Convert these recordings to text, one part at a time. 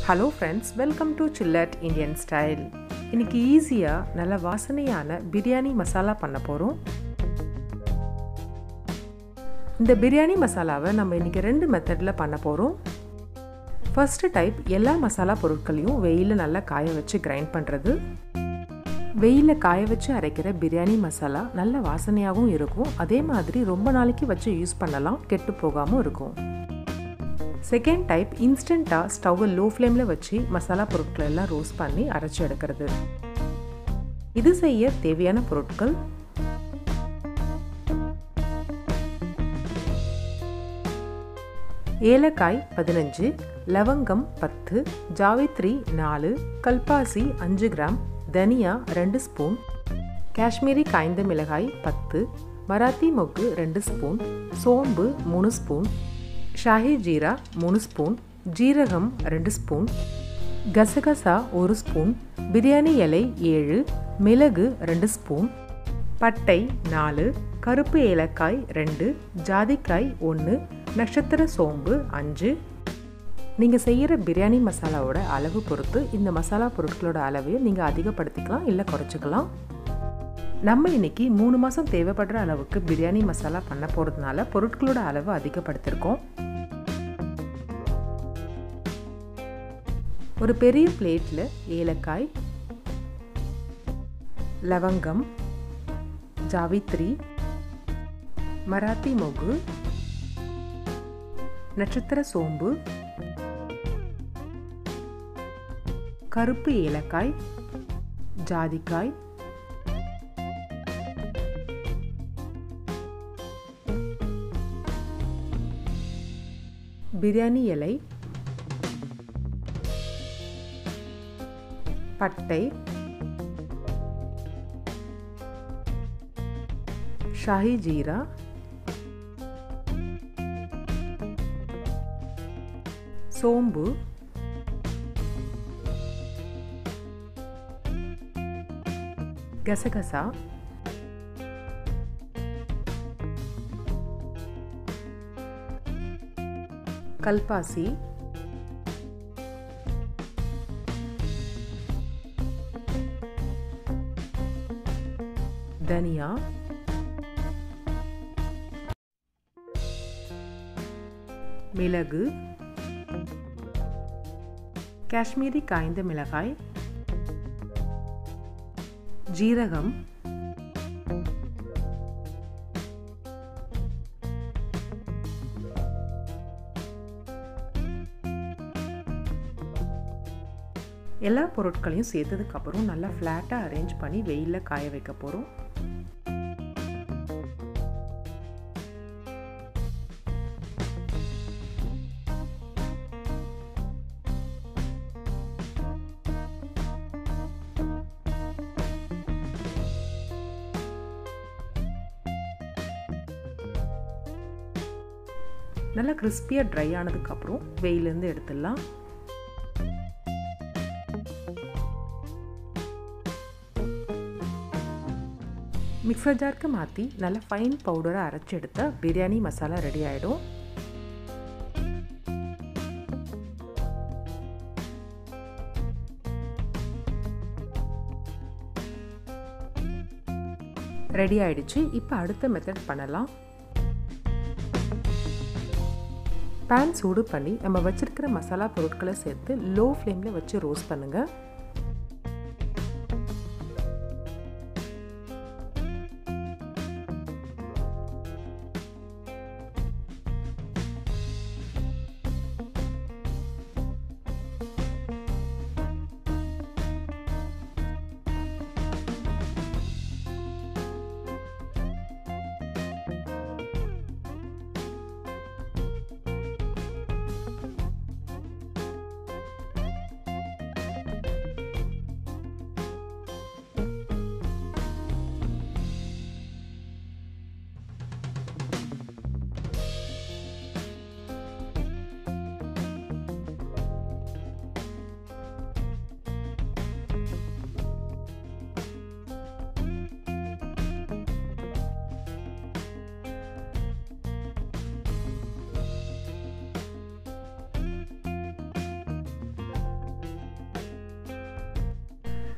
hello friends welcome to சில்லட் Indian style இன்னைக்கு ஈஸியாக நல்ல வாசனையான பிரியாணி மசாலா பண்ண போகிறோம் இந்த பிரியாணி மசாலாவை நம்ம இன்றைக்கி ரெண்டு மெத்தடில் பண்ண போகிறோம் ஃபர்ஸ்ட் டைப் எல்லா மசாலா பொருட்களையும் வெயிலில் நல்லா காய வச்சு கிரைண்ட் பண்ணுறது வெயிலில் காய வச்சு அரைக்கிற பிரியாணி மசாலா நல்ல வாசனையாகவும் இருக்கும் அதே மாதிரி ரொம்ப நாளைக்கு வச்சு யூஸ் பண்ணலாம் கெட்டு போகாமல் இருக்கும் செகண்ட் டைப் இன்ஸ்டண்ட்டாக ஸ்டவ்வை லோ ஃப்ளேமில் வச்சு மசாலா பொருட்களை எல்லாம் ரோஸ்ட் பண்ணி அரைச்சி எடுக்கிறது இது செய்ய தேவையான பொருட்கள் ஏலக்காய் பதினஞ்சு லவங்கம் பத்து ஜாவித்ரி நாலு கல்பாசி அஞ்சு கிராம் தனியா ரெண்டு ஸ்பூன் காஷ்மீரி காய்ந்த மிளகாய் பத்து மராத்தி மொக்கு ரெண்டு ஸ்பூன் சோம்பு மூணு ஸ்பூன் ஷாஹி ஜீரா மூணு ஸ்பூன் ஜீரகம் ரெண்டு ஸ்பூன் கசகசா ஒரு ஸ்பூன் பிரியாணி இலை ஏழு மிளகு ரெண்டு ஸ்பூன் பட்டை நாலு கருப்பு ஏலக்காய் ரெண்டு ஜாதிக்காய் ஒன்று நட்சத்திர சோம்பு அஞ்சு நீங்கள் செய்கிற பிரியாணி மசாலாவோட அளவு பொறுத்து இந்த மசாலா பொருட்களோட அளவையும் நீங்கள் அதிகப்படுத்திக்கலாம் இல்லை குறைச்சிக்கலாம் நம்ம இன்னைக்கு மூணு மாதம் தேவைப்படுற அளவுக்கு பிரியாணி மசாலா பண்ண போகிறதுனால பொருட்களோட அளவு அதிகப்படுத்திருக்கோம் ஒரு பெரிய பிளேட்டில் ஏலக்காய் லவங்கம் ஜாவித்ரி மராத்தி மொகு நட்சத்திர சோம்பு கருப்பு ஏலக்காய் ஜாதிக்காய் பிரியாணி இலை பட்டை ஷாஹி ஜீரா சோம்பு கசகசா கல்பாசி தனியா மிளகு காஷ்மீரி காய்ந்த மிளகாய் ஜீரகம் எல்லா பொருட்களையும் சேர்த்ததுக்கப்புறம் நல்லா ஃப்ளாட்டாக அரேஞ்ச் பண்ணி வெயிலில் காய வைக்க போகிறோம் நல்லா கிறிஸ்பியாக ட்ரை ஆனதுக்கப்புறம் வெயிலேருந்து எடுத்துடலாம் மிக்சர் ஜாருக்கு மாற்றி நல்லா ஃபைன் பவுடரை அரைச்சி எடுத்தால் பிரியாணி மசாலா ரெடி ஆகிடும் ரெடி ஆயிடுச்சு இப்போ அடுத்த மெத்தட் பண்ணலாம் பேன் சூடு பண்ணி நம்ம வச்சுருக்கிற மசாலா பொருட்களை சேர்த்து லோ ஃப்ளேமில் வச்சு ரோஸ்ட் பண்ணுங்கள்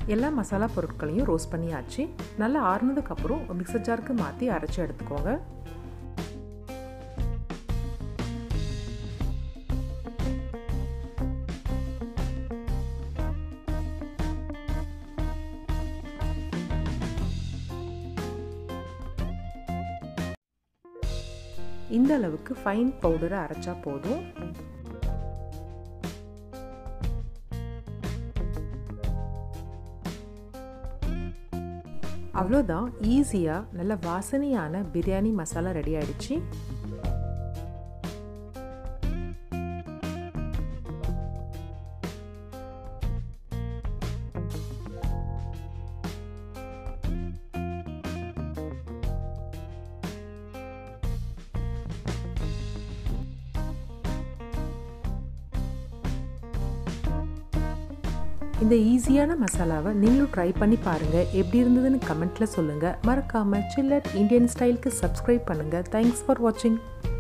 எல்லா மசாலா பொருட்களையும் ரோஸ்ட் பண்ணியாச்சு நல்லா ஆறுனதுக்கப்புறம் மிக்சர் ஜாருக்கு மாற்றி அரைச்சி எடுத்துக்கோங்க இந்த அளவுக்கு ஃபைன் பவுடரை அரைச்சா போதும் அவ்வளோதான் ஈஸியாக நல்ல வாசனையான பிரியாணி மசாலா ரெடி ஆயிடுச்சு இந்த ஈஸியான மசாலாவை நீங்களும் ட்ரை பண்ணி பாருங்கள் எப்படி இருந்ததுன்னு கமெண்ட்டில் சொல்லுங்கள் மறக்காமல் சில்லட் இந்தியன் ஸ்டைலுக்கு சப்ஸ்கிரைப் பண்ணுங்கள் தேங்க்ஸ் ஃபார் வாட்சிங்